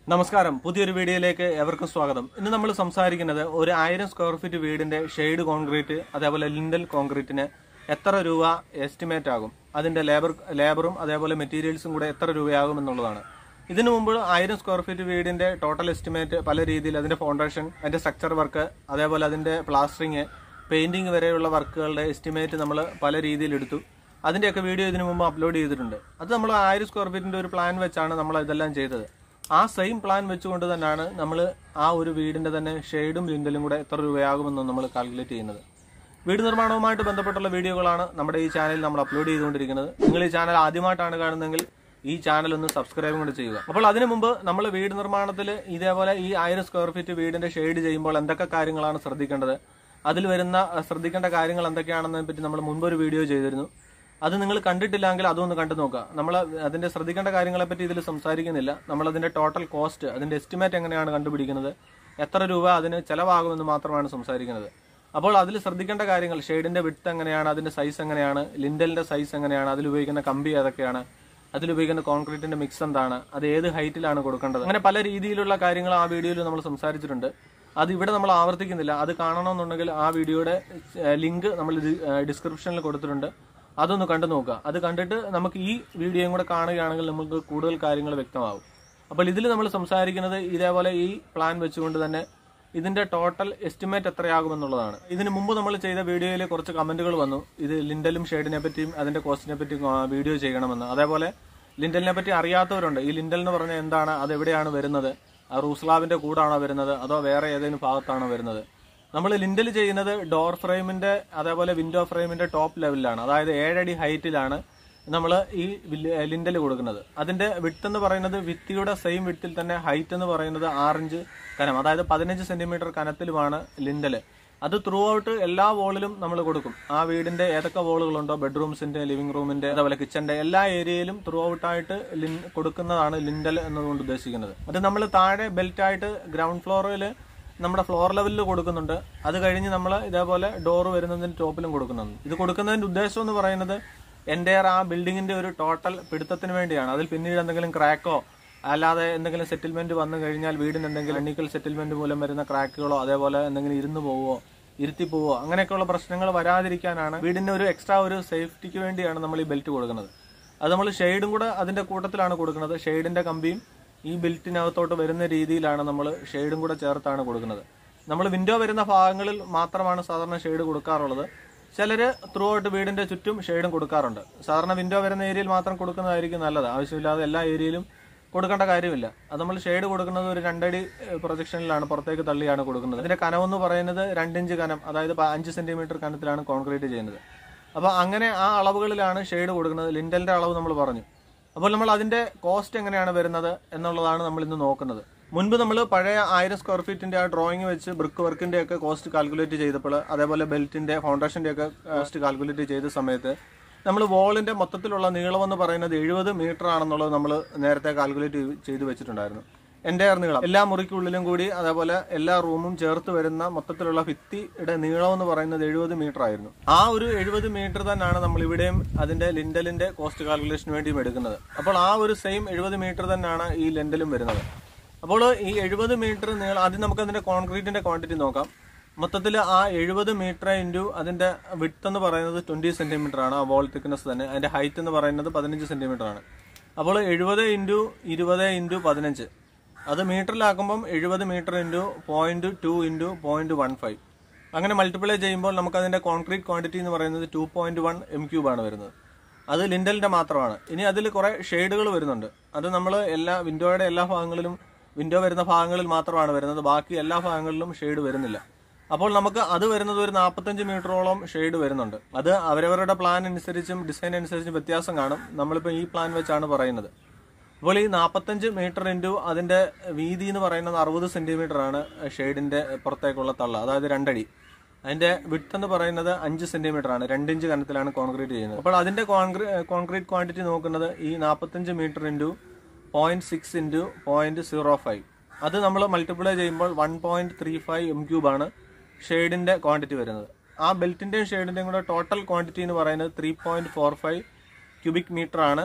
നമസ്കാരം പുതിയൊരു വീഡിയോയിലേക്ക് എവർക്കും സ്വാഗതം ഇന്ന് നമ്മൾ സംസാരിക്കുന്നത് ഒരു ആയിരം സ്ക്വയർ ഫീറ്റ് വീടിന്റെ ഷെയ്ഡ് കോൺക്രീറ്റ് അതേപോലെ ലിൻഡൽ കോൺക്രീറ്റിന് എത്ര രൂപ എസ്റ്റിമേറ്റ് ആകും അതിന്റെ ലേബർ ലേബറും അതേപോലെ മെറ്റീരിയൽസും കൂടെ എത്ര രൂപയാകും എന്നുള്ളതാണ് ഇതിനു മുമ്പ് ആയിരം സ്ക്വയർ ഫീറ്റ് വീടിന്റെ ടോട്ടൽ എസ്റ്റിമേറ്റ് പല രീതിയിൽ അതിന്റെ ഫൗണ്ടേഷൻ അതിന്റെ സ്ട്രക്ചർ വർക്ക് അതേപോലെ അതിന്റെ പ്ലാസ്റ്ററിങ് പെയിന്റിംഗ് വരെയുള്ള വർക്കുകളുടെ എസ്റ്റിമേറ്റ് നമ്മൾ പല രീതിയിൽ എടുത്തു അതിന്റെയൊക്കെ വീഡിയോ ഇതിനു മുമ്പ് അപ്ലോഡ് ചെയ്തിട്ടുണ്ട് അത് നമ്മൾ ആയിരം സ്ക്വയർ ഫീറ്റിന്റെ ഒരു പ്ലാൻ വെച്ചാണ് നമ്മൾ ഇതെല്ലാം ചെയ്തത് ആ സെയിം പ്ലാൻ വെച്ചുകൊണ്ട് തന്നെയാണ് നമ്മൾ ആ ഒരു വീടിന്റെ തന്നെ ഷെയ്ഡും ലിൻഡലും കൂടെ എത്ര രൂപയാകുമെന്ന് നമ്മൾ കാൽക്കുലേറ്റ് ചെയ്യുന്നത് വീട് നിർമ്മാണവുമായിട്ട് ബന്ധപ്പെട്ടുള്ള വീഡിയോകളാണ് നമ്മുടെ ഈ ചാനലിൽ നമ്മൾ അപ്ലോഡ് ചെയ്തുകൊണ്ടിരിക്കുന്നത് നിങ്ങൾ ഈ ചാനൽ ആദ്യമായിട്ടാണ് കാണുന്നതെങ്കിൽ ഈ ചാനൽ ഒന്ന് സബ്സ്ക്രൈബും കൂടി ചെയ്യുക അപ്പോൾ അതിനു മുമ്പ് നമ്മൾ വീട് നിർമ്മാണത്തിൽ ഇതേപോലെ ഈ ആയിരം സ്ക്വയർ ഫീറ്റ് വീടിന്റെ ഷെയ്ഡ് ചെയ്യുമ്പോൾ എന്തൊക്കെ കാര്യങ്ങളാണ് ശ്രദ്ധിക്കേണ്ടത് അതിൽ വരുന്ന അഹ്, ശ്രദ്ധിക്കേണ്ട കാര്യങ്ങൾ എന്തൊക്കെയാണെന്നതിനെ പറ്റി നമ്മൾ മുൻപ് ഒരു വീഡിയോ ചെയ്തിരുന്നു അത് നിങ്ങൾ കണ്ടിട്ടില്ലെങ്കിൽ അതൊന്ന് കണ്ടു നോക്കുക നമ്മൾ അതിന്റെ ശ്രദ്ധിക്കേണ്ട കാര്യങ്ങളെ പറ്റി ഇതിൽ സംസാരിക്കുന്നില്ല നമ്മൾ അതിന്റെ ടോട്ടൽ കോസ്റ്റ് അതിന്റെ എസ്റ്റിമേറ്റ് എങ്ങനെയാണ് കണ്ടുപിടിക്കുന്നത് എത്ര രൂപ അതിന് ചെലവാകുമെന്ന് മാത്രമാണ് സംസാരിക്കുന്നത് അപ്പോൾ അതിൽ ശ്രദ്ധിക്കേണ്ട കാര്യങ്ങൾ ഷെയ്ഡിന്റെ വിട്ത് എങ്ങനെയാണ് അതിന്റെ സൈസ് എങ്ങനെയാണ് ലിൻഡലിന്റെ സൈസ് എങ്ങനെയാണ് അതിൽ ഉപയോഗിക്കുന്ന കമ്പി ഏതൊക്കെയാണ് അതിൽ ഉപയോഗിക്കുന്ന കോൺക്രീറ്റിന്റെ മിക്സ് എന്താണ് അത് ഏത് ഹൈറ്റിലാണ് കൊടുക്കേണ്ടത് അങ്ങനെ പല രീതിയിലുള്ള കാര്യങ്ങൾ ആ വീഡിയോയിൽ നമ്മൾ സംസാരിച്ചിട്ടുണ്ട് അത് ഇവിടെ നമ്മൾ ആവർത്തിക്കുന്നില്ല അത് കാണണമെന്നുണ്ടെങ്കിൽ ആ വീഡിയോയുടെ ലിങ്ക് നമ്മൾ ഡിസ്ക്രിപ്ഷനിൽ കൊടുത്തിട്ടുണ്ട് അതൊന്ന് കണ്ടു നോക്കുക അത് കണ്ടിട്ട് നമുക്ക് ഈ വീഡിയോയും കൂടെ കാണുകയാണെങ്കിൽ നമുക്ക് കൂടുതൽ കാര്യങ്ങൾ വ്യക്തമാവും അപ്പോൾ ഇതിൽ നമ്മൾ സംസാരിക്കുന്നത് ഇതേപോലെ ഈ പ്ലാൻ വെച്ചുകൊണ്ട് തന്നെ ഇതിന്റെ ടോട്ടൽ എസ്റ്റിമേറ്റ് എത്രയാകുമെന്നുള്ളതാണ് ഇതിന് മുമ്പ് നമ്മൾ ചെയ്ത വീഡിയോയിൽ കുറച്ച് കമന്റുകൾ വന്നു ഇത് ലിൻഡലും ഷെയ്ഡിനെ പറ്റിയും അതിന്റെ കോസ്റ്റിനെ പറ്റിയും ആ, വീഡിയോ ചെയ്യണമെന്ന് അതേപോലെ ലിൻഡലിനെ പറ്റി അറിയാത്തവരുണ്ട് ഈ ലിൻഡൽ എന്ന് പറഞ്ഞാൽ എന്താണ് അത് എവിടെയാണ് വരുന്നത് ആ റൂസ്ലാബിന്റെ കൂടാണോ വരുന്നത് അതോ വേറെ ഏതെങ്കിലും ഭാഗത്താണോ വരുന്നത് നമ്മൾ ലിൻഡൽ ചെയ്യുന്നത് ഡോർ ഫ്രെയിമിന്റെ അതേപോലെ വിൻഡോ ഫ്രെയിമിന്റെ ടോപ്പ് ലെവലിലാണ് അതായത് ഏഴടി ഹൈറ്റിലാണ് നമ്മൾ ഈ ലിൻഡൽ കൊടുക്കുന്നത് അതിന്റെ വിട്ട് എന്ന് പറയുന്നത് ഭിത്തിയുടെ സെയിം വിട്ടിൽ തന്നെ ഹൈറ്റ് എന്ന് പറയുന്നത് ആറിഞ്ച് കനം അതായത് പതിനഞ്ച് സെന്റിമീറ്റർ കനത്തിലുമാണ് ലിൻഡൽ അത് ത്രൂ ഔട്ട് എല്ലാ വോളിലും നമ്മൾ കൊടുക്കും ആ വീടിന്റെ ഏതൊക്കെ വോളുകളുണ്ടോ ബെഡ്റൂംസിന്റെ ലിവിംഗ് റൂമിന്റെ അതേപോലെ കിച്ചന്റെ എല്ലാ ഏരിയയിലും ത്രൂ ഔട്ട് ആയിട്ട് ലിൻ കൊടുക്കുന്നതാണ് ലിൻഡൽ എന്നതുകൊണ്ട് ഉദ്ദേശിക്കുന്നത് അത് നമ്മൾ താഴെ ബെൽറ്റ് ആയിട്ട് ഗ്രൗണ്ട് ഫ്ലോറിൽ നമ്മുടെ ഫ്ലോർ ലെവലിൽ കൊടുക്കുന്നുണ്ട് അത് കഴിഞ്ഞ് നമ്മൾ ഇതേപോലെ ഡോർ വരുന്നതിന് ടോപ്പിലും കൊടുക്കുന്നുണ്ട് ഇത് കൊടുക്കുന്നതിന്റെ ഉദ്ദേശം എന്ന് പറയുന്നത് എൻ്റെ ആ ബിൽഡിങ്ങിന്റെ ഒരു ടോട്ടൽ പിടുത്തത്തിന് വേണ്ടിയാണ് അതിൽ പിന്നീട് എന്തെങ്കിലും ക്രാക്കോ അല്ലാതെ എന്തെങ്കിലും സെറ്റിൽമെന്റ് വന്നു കഴിഞ്ഞാൽ വീടിന് എന്തെങ്കിലും എണ്ണിക്കൽ സെറ്റിൽമെന്റ് മൂലം വരുന്ന ക്രാക്കുകളോ അതേപോലെ എന്തെങ്കിലും ഇരുന്ന് പോവോ ഇരുത്തി പോവോ അങ്ങനെയൊക്കെയുള്ള പ്രശ്നങ്ങൾ വരാതിരിക്കാനാണ് വീടിന് ഒരു എക്സ്ട്രാ ഒരു സേഫ്റ്റിക്ക് വേണ്ടിയാണ് നമ്മൾ ഈ ബെൽറ്റ് കൊടുക്കുന്നത് അത് നമ്മൾ ഷെയ്ഡും കൂടെ അതിന്റെ കൂട്ടത്തിലാണ് കൊടുക്കുന്നത് ഷെയ്ഡിന്റെ കമ്പിയും ഈ ബെൽറ്റിനകത്തോട്ട് വരുന്ന രീതിയിലാണ് നമ്മൾ ഷെയ്ഡും കൂടെ ചേർത്താണ് കൊടുക്കുന്നത് നമ്മൾ വിൻഡോ വരുന്ന ഭാഗങ്ങളിൽ മാത്രമാണ് സാധാരണ ഷെയ്ഡ് കൊടുക്കാറുള്ളത് ചിലര് ത്രൂ ഔട്ട് വീടിന്റെ ചുറ്റും ഷെയ്ഡും കൊടുക്കാറുണ്ട് സാധാരണ വിൻഡോ വരുന്ന ഏരിയയിൽ മാത്രം കൊടുക്കുന്നതായിരിക്കും നല്ലത് ആവശ്യമില്ലാതെ എല്ലാ ഏരിയയിലും കൊടുക്കേണ്ട കാര്യമില്ല അത് നമ്മൾ ഷെയ്ഡ് കൊടുക്കുന്നത് ഒരു രണ്ടടി പ്രൊജക്ഷനിലാണ് പുറത്തേക്ക് തള്ളിയാണ് കൊടുക്കുന്നത് അതിന്റെ കനമെന്ന് പറയുന്നത് രണ്ടിഞ്ച് കനം അതായത് പ- അഞ്ച് സെന്റിമീറ്റർ കനത്തിലാണ് കോൺക്രീറ്റ് ചെയ്യുന്നത് അപ്പോൾ അങ്ങനെ ആ അളവുകളിലാണ് ഷെയ്ഡ് കൊടുക്കുന്നത് ലിൻഡലിന്റെ അളവ് നമ്മൾ പറഞ്ഞു അപ്പോൾ നമ്മൾ അതിന്റെ കോസ്റ്റ് എങ്ങനെയാണ് വരുന്നത് എന്നുള്ളതാണ് നമ്മൾ ഇന്ന് നോക്കുന്നത് മുൻപ് നമ്മൾ പഴയ ആയിരം സ്ക്വയർ ഫീറ്റിന്റെ ആ ഡ്രോയിങ് വെച്ച് ബ്രിക്ക് വർക്കിന്റെ ഒക്കെ കോസ്റ്റ് കാൽക്കുലേറ്റ് ചെയ്തപ്പോൾ അതേപോലെ ബെൽറ്റിന്റെ ഫൗണ്ടേഷന്റെ ഒക്കെ കോസ്റ്റ് കാൽക്കുലേറ്റ് ചെയ്ത സമയത്ത് നമ്മൾ വോളിന്റെ മൊത്തത്തിലുള്ള നീളം എന്ന് പറയുന്നത് എഴുപത് മീറ്റർ ആണെന്നുള്ളത് നമ്മൾ നേരത്തെ കാൽക്കുലേറ്റ് ചെയ്ത് വെച്ചിട്ടുണ്ടായിരുന്നു എൻ്റെ നീളം എല്ലാ മുറിക്കുള്ളിലും കൂടി അതേപോലെ എല്ലാ റൂമും ചേർത്ത് വരുന്ന മൊത്തത്തിലുള്ള ഭിത്തിയുടെ നീളം എന്ന് പറയുന്നത് എഴുപത് മീറ്റർ ആയിരുന്നു ആ ഒരു എഴുപത് മീറ്റർ തന്നെയാണ് നമ്മൾ ഇവിടെയും അതിന്റെ ലിൻഡലിന്റെ കോസ്റ്റ് കാൽക്കുലേഷന് വേണ്ടിയും എടുക്കുന്നത് അപ്പോൾ ആ ഒരു സെയിം എഴുപത് മീറ്റർ തന്നെയാണ് ഈ ലിൻഡലും വരുന്നത് അപ്പോൾ ഈ എഴുപത് മീറ്റർ നീളം ആദ്യം നമുക്ക് അതിന്റെ കോൺക്രീറ്റിന്റെ ക്വാണ്ടിറ്റി നോക്കാം മൊത്തത്തിൽ ആ എഴുപത് മീറ്റർ ഇൻറ്റു അതിന്റെ വിട്ട് എന്ന് പറയുന്നത് ട്വന്റി സെന്റിമീറ്റർ ആണ് ആ വോൾ തിക്നെസ് തന്നെ അതിന്റെ ഹൈറ്റ് എന്ന് പറയുന്നത് പതിനഞ്ച് സെന്റിമീറ്റർ ആണ് അപ്പോൾ എഴുപത് ഇൻറ്റു ഇരുപത് ഇൻറ്റു പതിനഞ്ച് അത് മീറ്ററിലാക്കുമ്പം എഴുപത് metre into point two into point one five അങ്ങനെ മൾട്ടിപ്ലൈ ചെയ്യുമ്പോൾ നമുക്ക് അതിന്റെ കോൺക്രീറ്റ് ക്വാണ്ടിറ്റി എന്ന് പറയുന്നത് two point one M cube ആണ് വരുന്നത് അത് ലിൻഡലിന്റെ മാത്രമാണ് ഇനി അതിൽ കുറെ ഷെയ്ഡുകൾ വരുന്നുണ്ട് അത് നമ്മൾ എല്ലാ വിൻഡോയുടെ എല്ലാ ഭാഗങ്ങളിലും വിൻഡോ വരുന്ന ഭാഗങ്ങളിൽ മാത്രമാണ് വരുന്നത് ബാക്കി എല്ലാ ഭാഗങ്ങളിലും ഷെയ്ഡ് വരുന്നില്ല അപ്പോൾ നമുക്ക് അത് വരുന്നത് ഒരു നാൽപ്പത്തഞ്ച് മീറ്ററോളം ഷെയ്ഡ് വരുന്നുണ്ട് അത് അവരവരുടെ പ്ലാൻ അനുസരിച്ചും ഡിസൈൻ അനുസരിച്ചും വ്യത്യാസം കാണും നമ്മളിപ്പോൾ ഈ പ്ലാൻ വെച്ചാണ് പറയുന്നത് അപ്പോൾ ഈ നാൽപ്പത്തഞ്ച് മീറ്റർ ഇൻറ്റു അതിന്റെ വീതി എന്ന് പറയുന്നത് അറുപത് സെന്റിമീറ്റർ ആണ് ഷെയ്ഡിന്റെ പുറത്തേക്കുള്ള തള്ള അതായത് രണ്ടടി അതിന്റെ വിട്ട് എന്ന് പറയുന്നത് അഞ്ച് സെന്റിമീറ്റർ ആണ് രണ്ടിഞ്ച് കനത്തിലാണ് കോൺക്രീറ്റ് ചെയ്യുന്നത് അപ്പോൾ അതിന്റെ കോൺക്രീറ്റ് ക്വാണ്ടിറ്റി നോക്കുന്നത് ഈ നാൽപ്പത്തഞ്ച് metre into point six into point zero five അത് നമ്മൾ മൾട്ടിപ്ലൈ ചെയ്യുമ്പോൾ one point three five M cube ആണ് ഷെയ്ഡിന്റെ ക്വാണ്ടിറ്റി വരുന്നത് ആ ബെൽറ്റിന്റെയും ഷെയ്ഡിന്റെയും കൂടെ ടോട്ടൽ ക്വാണ്ടിറ്റി എന്ന് പറയുന്നത് three point four five cubic metre ആണ്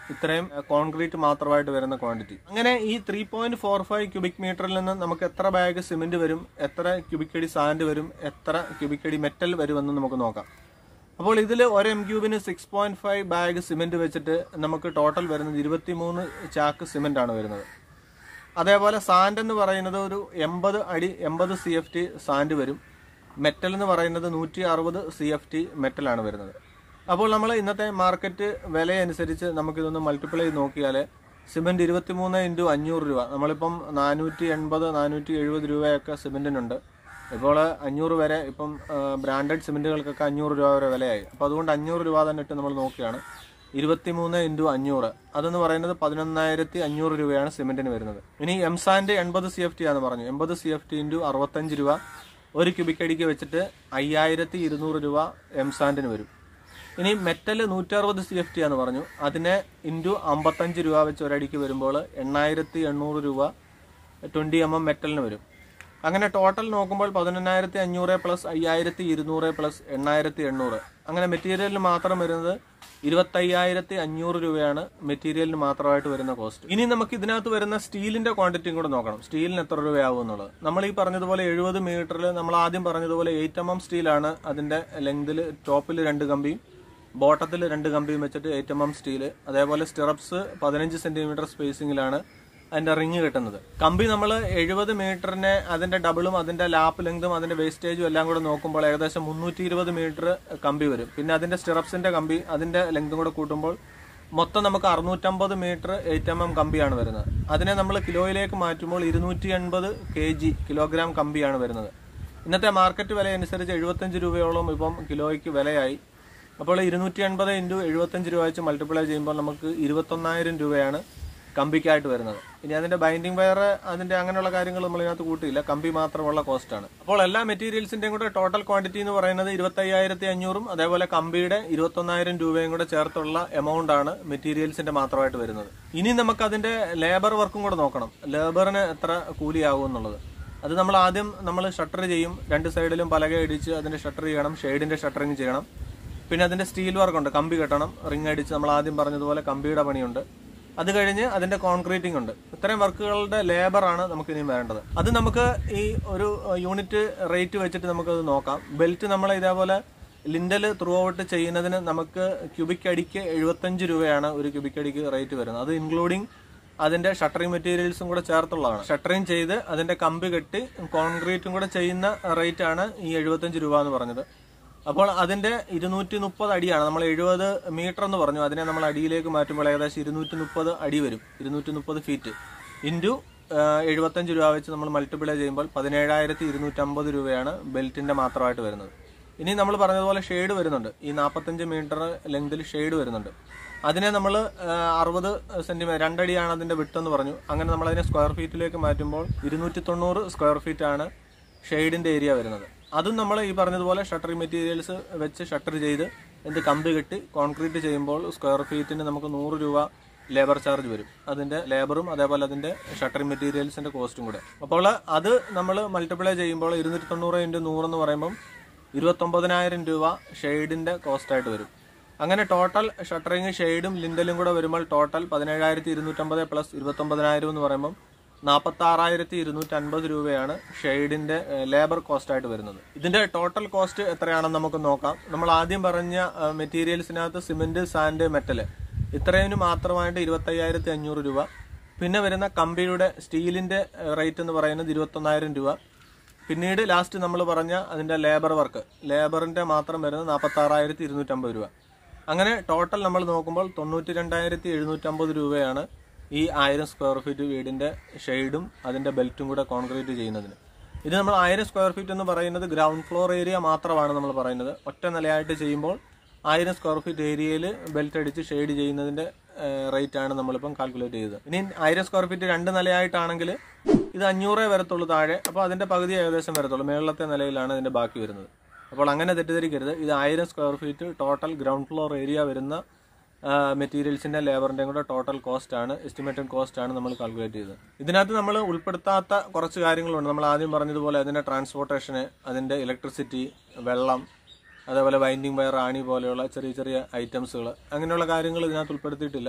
ഇത്രയും കോൺക്രീറ്റ് മാത്രമായിട്ട് വരുന്ന ക്വാണ്ടിറ്റി അങ്ങനെ ഈ three point four five cubic മീറ്ററിൽ നിന്ന് നമുക്ക് എത്ര ബാഗ് സിമെന്റ് വരും എത്ര ക്യൂബിക് അടി സാൻഡ് വരും എത്ര ക്യൂബിക് അടി മെറ്റൽ വരുമെന്ന് നമുക്ക് നോക്കാം അപ്പോൾ ഇതിൽ ഒരു എം ക്യൂബിന് six point five bag cement വെച്ചിട്ട് നമുക്ക് ടോട്ടൽ വരുന്നത് ഇരുപത്തിമൂന്ന് ചാക്ക് സിമെന്റ് ആണ് വരുന്നത് അതേപോലെ സാൻഡ് എന്ന് പറയുന്നത് ഒരു എൺപത് അടി എൺപത് സി എഫ് ടി സാൻഡ് വരും മെറ്റൽ എന്ന് പറയുന്നത് നൂറ്റി അറുപത് സി എഫ് ടി മെറ്റലാണ് വരുന്നത് അപ്പോൾ നമ്മൾ ഇന്നത്തെ മാർക്കറ്റ് വില അനുസരിച്ച് നമുക്കിതൊന്ന് മൾട്ടിപ്ലൈ ചെയ്ത് നോക്കിയാൽ സിമെന്റ് ഇരുപത്തിമൂന്ന് ഇൻറ്റു അഞ്ഞൂറ് രൂപ നമ്മളിപ്പം നാനൂറ്റി എൺപത് നാനൂറ്റി എഴുപത് രൂപയൊക്കെ സിമെന്റിനുണ്ട് ഇപ്പോൾ അഞ്ഞൂറ് വരെ ഇപ്പം ബ്രാൻഡഡ് സിമെന്റുകൾക്കൊക്കെ അഞ്ഞൂറ് രൂപ വരെ വിലയായി അപ്പോൾ അതുകൊണ്ട് അഞ്ഞൂറ് രൂപ തന്നെ ഇട്ട് നമ്മൾ നോക്കുകയാണ് ഇരുപത്തിമൂന്ന് ഇൻറ്റു അഞ്ഞൂറ് അതെന്ന് പറയുന്നത് പതിനൊന്നായിരത്തി അഞ്ഞൂറ് രൂപയാണ് സിമെന്റിന് വരുന്നത് ഇനി എംസാൻഡ് എൺപത് സി എഫ് ടി ആണെന്ന് പറഞ്ഞു എൺപത് സി എഫ് ടി ഇൻറ്റു അറുപത്തഞ്ച് രൂപ ഒരു ക്യൂബിക് അടിക്ക് വെച്ചിട്ട് അയ്യായിരത്തി ഇരുന്നൂറ് രൂപ എംസാൻഡിന് വരും ഇനി മെറ്റൽ നൂറ്ററുപത് സി എഫ് ടി ആണെന്ന് പറഞ്ഞു അതിനെ ഇൻറ്റു അമ്പത്തഞ്ച് രൂപ വെച്ച് ഒരടിക്ക് വരുമ്പോൾ എണ്ണായിരത്തി എണ്ണൂറ് രൂപ ട്വൻറ്റി എം എം മെറ്റലിന് വരും അങ്ങനെ ടോട്ടൽ നോക്കുമ്പോൾ പതിനെണ്ണായിരത്തി അഞ്ഞൂറ് പ്ലസ് അയ്യായിരത്തി ഇരുന്നൂറ് പ്ലസ് എണ്ണായിരത്തി എണ്ണൂറ് അങ്ങനെ മെറ്റീരിയലിന് മാത്രം വരുന്നത് ഇരുപത്തയ്യായിരത്തി അഞ്ഞൂറ് രൂപയാണ് മെറ്റീരിയലിന് മാത്രമായിട്ട് വരുന്ന കോസ്റ്റ് ഇനി നമുക്ക് ഇതിനകത്ത് വരുന്ന സ്റ്റീലിന്റെ ക്വാണ്ടിറ്റിയും കൂടെ നോക്കണം സ്റ്റീലിന് എത്ര രൂപയാവും എന്നുള്ളത് നമ്മൾ ഈ പറഞ്ഞതുപോലെ എഴുപത് മീറ്ററിൽ നമ്മൾ ആദ്യം പറഞ്ഞതുപോലെ എയ്റ്റ് എം എം സ്റ്റീലാണ് അതിന്റെ ലെങ്തിൽ ടോപ്പിൽ രണ്ട് കമ്പിയും ബോട്ടത്തിൽ രണ്ട് കമ്പിയും വെച്ചിട്ട് എയ്റ്റ് എം എം സ്റ്റീല് അതേപോലെ സ്റ്റിറപ്സ് പതിനഞ്ച് സെന്റിമീറ്റർ സ്പേസിങ്ങിലാണ് അതിന്റെ റിങ് കിട്ടുന്നത് കമ്പി നമ്മൾ എഴുപത് മീറ്ററിനെ അതിന്റെ ഡബിളും അതിന്റെ ലാപ്പ് ലെങ്തും അതിന്റെ വേസ്റ്റേജും എല്ലാം കൂടെ നോക്കുമ്പോൾ ഏകദേശം മുന്നൂറ്റി ഇരുപത് മീറ്റർ കമ്പി വരും പിന്നെ അതിന്റെ സ്റ്റിറപ്സിന്റെ കമ്പി അതിന്റെ ലെങ്തും കൂടെ കൂട്ടുമ്പോൾ മൊത്തം നമുക്ക് അറുന്നൂറ്റമ്പത് മീറ്റർ എയ്റ്റ് എം എം കമ്പിയാണ് വരുന്നത് അതിനെ നമ്മൾ കിലോയിലേക്ക് മാറ്റുമ്പോൾ ഇരുന്നൂറ്റി എൺപത് കെ ജി കിലോഗ്രാം കമ്പിയാണ് വരുന്നത് ഇന്നത്തെ മാർക്കറ്റ് വില അനുസരിച്ച് എഴുപത്തഞ്ച് രൂപയോളം ഇപ്പം കിലോയ്ക്ക് വിലയായി അപ്പോൾ ഇരുന്നൂറ്റി എൺപത് ഇൻറ്റു എഴുപത്തഞ്ച് രൂപ വെച്ച് മൾട്ടിപ്ലൈ ചെയ്യുമ്പോൾ നമുക്ക് ഇരുപത്തൊന്നായിരം രൂപയാണ് കമ്പിക്കായിട്ട് വരുന്നത് ഇനി അതിന്റെ ബൈൻഡിങ് വയർ അതിന്റെ അങ്ങനെയുള്ള കാര്യങ്ങൾ നമ്മൾ ഇതിനകത്ത് കൂട്ടിയില്ല കമ്പി മാത്രമുള്ള കോസ്റ്റ് ആണ് അപ്പോൾ എല്ലാ മെറ്റീരിയൽസിന്റെയും കൂടെ ടോട്ടൽ ക്വാണ്ടിറ്റി എന്ന് പറയുന്നത് ഇരുപത്തയ്യായിരത്തി അഞ്ഞൂറും അതേപോലെ കമ്പിയുടെ ഇരുപത്തൊന്നായിരം രൂപയും കൂടെ ചേർത്തുള്ള എമൗണ്ട് ആണ് മെറ്റീരിയൽസിന്റെ മാത്രമായിട്ട് വരുന്നത് ഇനി നമുക്ക് അതിന്റെ ലേബർ വർക്കും കൂടെ നോക്കണം ലേബറിന് എത്ര കൂലിയാകും എന്നുള്ളത് അത് നമ്മൾ ആദ്യം നമ്മൾ ഷട്ടർ ചെയ്യും രണ്ട് സൈഡിലും പലക ഇടിച്ച് അതിന്റെ ഷട്ടർ ചെയ്യണം ഷെയ്ഡിന്റെ ഷട്ടറിങ് ചെയ്യണം പിന്നെ അതിന്റെ സ്റ്റീൽ വർക്ക് ഉണ്ട് കമ്പി കെട്ടണം റിങ് അടിച്ച് നമ്മൾ ആദ്യം പറഞ്ഞതുപോലെ കമ്പിയുടെ പണിയുണ്ട് അത് കഴിഞ്ഞ് അതിന്റെ കോൺക്രീറ്റിംഗ് ഉണ്ട് ഇത്രയും വർക്കുകളുടെ ലേബർ ആണ് നമുക്ക് ഇനിയും വേണ്ടത് അത് നമുക്ക് ഈ ഒരു യൂണിറ്റ് റേറ്റ് വെച്ചിട്ട് നമുക്കത് നോക്കാം ബെൽറ്റ് നമ്മൾ ഇതേപോലെ ലിൻഡൽ ത്രൂ ഔട്ട് ചെയ്യുന്നതിന് നമുക്ക് ക്യൂബിക് അടിക്ക് എഴുപത്തഞ്ച് രൂപയാണ് ഒരു ക്യൂബിക് അടിക്ക് റേറ്റ് വരുന്നത് അത് ഇൻക്ലൂഡിങ് അതിന്റെ ഷട്ടറിംഗ് മെറ്റീരിയൽസും കൂടെ ചേർത്തുള്ളതാണ് ഷട്ടറിംഗ് ചെയ്ത് അതിന്റെ കമ്പി കെട്ടി കോൺക്രീറ്റും കൂടെ ചെയ്യുന്ന റേറ്റ് ആണ് ഈ എഴുപത്തഞ്ച് രൂപ എന്ന് പറഞ്ഞത് അപ്പോൾ അതിന്റെ ഇരുന്നൂറ്റി മുപ്പത് അടിയാണ് നമ്മൾ എഴുപത് മീറ്റർ എന്ന് പറഞ്ഞു അതിനെ നമ്മൾ അടിയിലേക്ക് മാറ്റുമ്പോൾ ഏകദേശം ഇരുന്നൂറ്റി മുപ്പത് അടി വരും ഇരുന്നൂറ്റി മുപ്പത് ഫീറ്റ് ഇൻറ്റു എഴുപത്തഞ്ച് രൂപ വെച്ച് നമ്മൾ മൾട്ടിപ്ലൈ ചെയ്യുമ്പോൾ പതിനേഴായിരത്തി ഇരുന്നൂറ്റമ്പത് രൂപയാണ് ബെൽറ്റിന്റെ മാത്രമായിട്ട് വരുന്നത് ഇനി നമ്മൾ പറഞ്ഞതുപോലെ ഷെയ്ഡ് വരുന്നുണ്ട് ഈ നാൽപ്പത്തഞ്ച് മീറ്റർ ലെങ്തിൽ ഷെയ്ഡ് വരുന്നുണ്ട് അതിനെ നമ്മൾ അറുപത് സെന്റിമീറ്റർ രണ്ടടിയാണ് അതിന്റെ വിട്ടെന്ന് പറഞ്ഞു അങ്ങനെ നമ്മൾ അതിനെ സ്ക്വയർ ഫീറ്റിലേക്ക് മാറ്റുമ്പോൾ ഇരുന്നൂറ്റി തൊണ്ണൂറ് സ്ക്വയർ ഫീറ്റ് ആണ് ഷെയ്ഡിന്റെ ഏരിയ വരുന്നത് അതും നമ്മൾ ഈ പറഞ്ഞതുപോലെ ഷട്ടറിംഗ് മെറ്റീരിയൽസ് വെച്ച് ഷട്ടർ ചെയ്ത് എന്ത് കമ്പി കെട്ടി കോൺക്രീറ്റ് ചെയ്യുമ്പോൾ സ്ക്വയർ ഫീറ്റിന് നമുക്ക് നൂറ് രൂപ ലേബർ ചാർജ് വരും അതിന്റെ ലേബറും അതേപോലെ അതിന്റെ ഷട്ടറിംഗ് മെറ്റീരിയൽസിന്റെ കോസ്റ്റും കൂടെ അപ്പോൾ അത് നമ്മൾ മൾട്ടിപ്ലൈ ചെയ്യുമ്പോൾ ഇരുന്നൂറ്റി തൊണ്ണൂറ് ഇൻറ്റു നൂറെന്ന് പറയുമ്പം ഇരുപത്തൊമ്പതിനായിരം രൂപ ഷെയ്ഡിന്റെ കോസ്റ്റ് ആയിട്ട് വരും അങ്ങനെ ടോട്ടൽ ഷട്ടറിങ് ഷെയ്ഡും ലിൻഡലും കൂടെ വരുമ്പോൾ ടോട്ടൽ പതിനേഴായിരത്തി ഇരുന്നൂറ്റമ്പത് പ്ലസ് ഇരുപത്തൊമ്പതിനായിരം എന്ന് പറയുമ്പോൾ നാൽപ്പത്തി ആറായിരത്തി ഇരുന്നൂറ്റി അൻപത് രൂപയാണ് ഷെയ്ഡിന്റെ ലേബർ കോസ്റ്റ് ആയിട്ട് വരുന്നത് ഇതിന്റെ ടോട്ടൽ കോസ്റ്റ് എത്രയാണെന്ന് നമുക്ക് നോക്കാം നമ്മൾ ആദ്യം പറഞ്ഞ മെറ്റീരിയൽസിനകത്ത് സിമെന്റ് സാൻഡ് മെറ്റൽ ഇത്രയും മാത്രമായിട്ട് ഇരുപത്തയ്യായിരത്തി അഞ്ഞൂറ് രൂപ പിന്നെ വരുന്ന കമ്പിയുടെ സ്റ്റീലിന്റെ റേറ്റ് എന്ന് പറയുന്നത് ഇരുപത്തൊന്നായിരം രൂപ പിന്നീട് ലാസ്റ്റ് നമ്മൾ പറഞ്ഞ അതിന്റെ ലേബർ വർക്ക് ലേബറിന്റെ മാത്രം വരുന്നത് നാൽപ്പത്തി ആറായിരത്തി ഇരുന്നൂറ്റമ്പത് രൂപ അങ്ങനെ ടോട്ടൽ നമ്മൾ നോക്കുമ്പോൾ തൊണ്ണൂറ്റി രണ്ടായിരത്തി എഴുന്നൂറ്റമ്പത് രൂപയാണ് ഈ ആയിരം സ്ക്വയർ ഫീറ്റ് വീടിന്റെ ഷെയ്ഡും അതിന്റെ ബെൽറ്റും കൂടെ കോൺക്രീറ്റ് ചെയ്യുന്നതിന് ഇത് നമ്മൾ ആയിരം സ്ക്വയർ ഫീറ്റ് എന്ന് പറയുന്നത് ഗ്രൗണ്ട് ഫ്ലോർ ഏരിയ മാത്രമാണ് നമ്മൾ പറയുന്നത് ഒറ്റ നിലയായിട്ട് ചെയ്യുമ്പോൾ ആയിരം സ്ക്വയർ ഫീറ്റ് ഏരിയയിൽ ബെൽറ്റ് അടിച്ച് ഷെയ്ഡ് ചെയ്യുന്നതിന്റെ റേറ്റ് ആണ് നമ്മളിപ്പം കാൽക്കുലേറ്റ് ചെയ്തത് ഇനി ആയിരം സ്ക്വയർ ഫീറ്റ് രണ്ട് നിലയായിട്ടാണെങ്കിൽ ഇത് അഞ്ഞൂറേ വരത്തുള്ളൂ താഴെ അപ്പോൾ അതിന്റെ പകുതി ഏകദേശം വരത്തുള്ളൂ മേളത്തെ നിലയിലാണ് ഇതിന്റെ ബാക്കി വരുന്നത് അപ്പോൾ അങ്ങനെ തെറ്റിദ്ധരിക്കരുത് ഇത് ആയിരം square feet total ground floor area വരുന്ന മെറ്റീരിയൽസിന്റെ ലേബറിന്റെയും കൂടെ ടോട്ടൽ കോസ്റ്റ് ആണ് എസ്റ്റിമേറ്റഡ് കോസ്റ്റ് ആണ് നമ്മൾ കാൽക്കുലേറ്റ് ചെയ്തത് ഇതിനകത്ത് നമ്മൾ ഉൾപ്പെടുത്താത്ത കുറച്ച് കാര്യങ്ങളുണ്ട് നമ്മൾ ആദ്യം പറഞ്ഞതുപോലെ അതിന്റെ ട്രാൻസ്പോർട്ടേഷന് അതിന്റെ ഇലക്ട്രിസിറ്റി വെള്ളം അതേപോലെ വൈൻഡിങ് വയർ ആണി പോലെയുള്ള ചെറിയ ചെറിയ ഐറ്റംസുകൾ അങ്ങനെയുള്ള കാര്യങ്ങൾ ഇതിനകത്ത് ഉൾപ്പെടുത്തിയിട്ടില്ല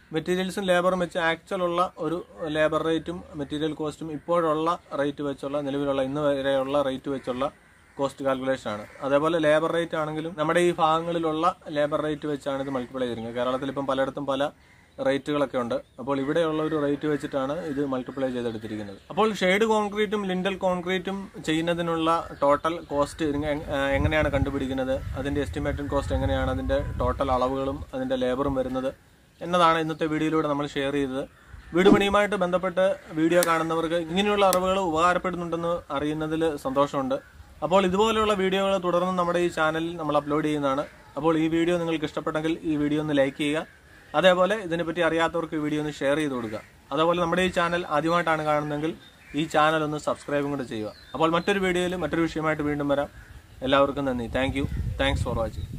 മെറ്റീരിയൽസും ലേബറും വെച്ച് ആക്ച്വൽ ഉള്ള ഒരു ലേബർ റേറ്റും മെറ്റീരിയൽ കോസ്റ്റും ഇപ്പോഴുള്ള റേറ്റ് വെച്ചുള്ള നിലവിലുള്ള ഇന്ന് വരെയുള്ള റേറ്റ് വെച്ചുള്ള കോസ്റ്റ് കാൽക്കുലേഷൻ ആണ് അതേപോലെ ലേബർ റേറ്റ് ആണെങ്കിലും നമ്മുടെ ഈ ഭാഗങ്ങളിലുള്ള ലേബർ റേറ്റ് വെച്ചാണ് ഇത് മൾട്ടിപ്ലൈ ചെയ്തിരിക്കുന്നത് കേരളത്തിൽ ഇപ്പം പലയിടത്തും പല റേറ്റുകളൊക്കെ ഉണ്ട് അപ്പോൾ ഇവിടെയുള്ള ഒരു റേറ്റ് വെച്ചിട്ടാണ് ഇത് മൾട്ടിപ്ലൈ ചെയ്തെടുത്തിരിക്കുന്നത് അപ്പോൾ ഷെയ്ഡ് കോൺക്രീറ്റും ലിൻഡൽ കോൺക്രീറ്റും ചെയ്യുന്നതിനുള്ള ടോട്ടൽ കോസ്റ്റ് എങ്ങനെയാണ് കണ്ടുപിടിക്കുന്നത് അതിന്റെ എസ്റ്റിമേറ്റഡ് കോസ്റ്റ് എങ്ങനെയാണ് അതിന്റെ ടോട്ടൽ അളവുകളും അതിന്റെ ലേബറും വരുന്നത് എന്നതാണ് ഇന്നത്തെ വീഡിയോയിലൂടെ നമ്മൾ ഷെയർ ചെയ്തത് വീട് പണിയുമായിട്ട് ബന്ധപ്പെട്ട് വീഡിയോ കാണുന്നവർക്ക് ഇങ്ങനെയുള്ള അറിവുകൾ ഉപകാരപ്പെടുന്നുണ്ടെന്ന് അറിയുന്നതിൽ സന്തോഷമുണ്ട് അപ്പോൾ ഇതുപോലെയുള്ള വീഡിയോകൾ തുടർന്ന് നമ്മുടെ ഈ ചാനലിൽ നമ്മൾ അപ്ലോഡ് ചെയ്യുന്നതാണ് അപ്പോൾ ഈ വീഡിയോ നിങ്ങൾക്ക് ഇഷ്ടപ്പെട്ടെങ്കിൽ ഈ വീഡിയോ ഒന്ന് ലൈക്ക് ചെയ്യുക അതേപോലെ ഇതിനെപ്പറ്റി അറിയാത്തവർക്ക് ഈ വീഡിയോ ഒന്ന് ഷെയർ ചെയ്ത് കൊടുക്കുക അതേപോലെ നമ്മുടെ ഈ ചാനൽ ആദ്യമായിട്ടാണ് കാണുന്നതെങ്കിൽ ഈ ചാനൽ ഒന്ന് സബ്സ്ക്രൈബും കൂടെ ചെയ്യുക അപ്പോൾ മറ്റൊരു വീഡിയോയിൽ മറ്റൊരു വിഷയമായിട്ട് വീണ്ടും വരാം എല്ലാവർക്കും നന്ദി thank you thanks for watching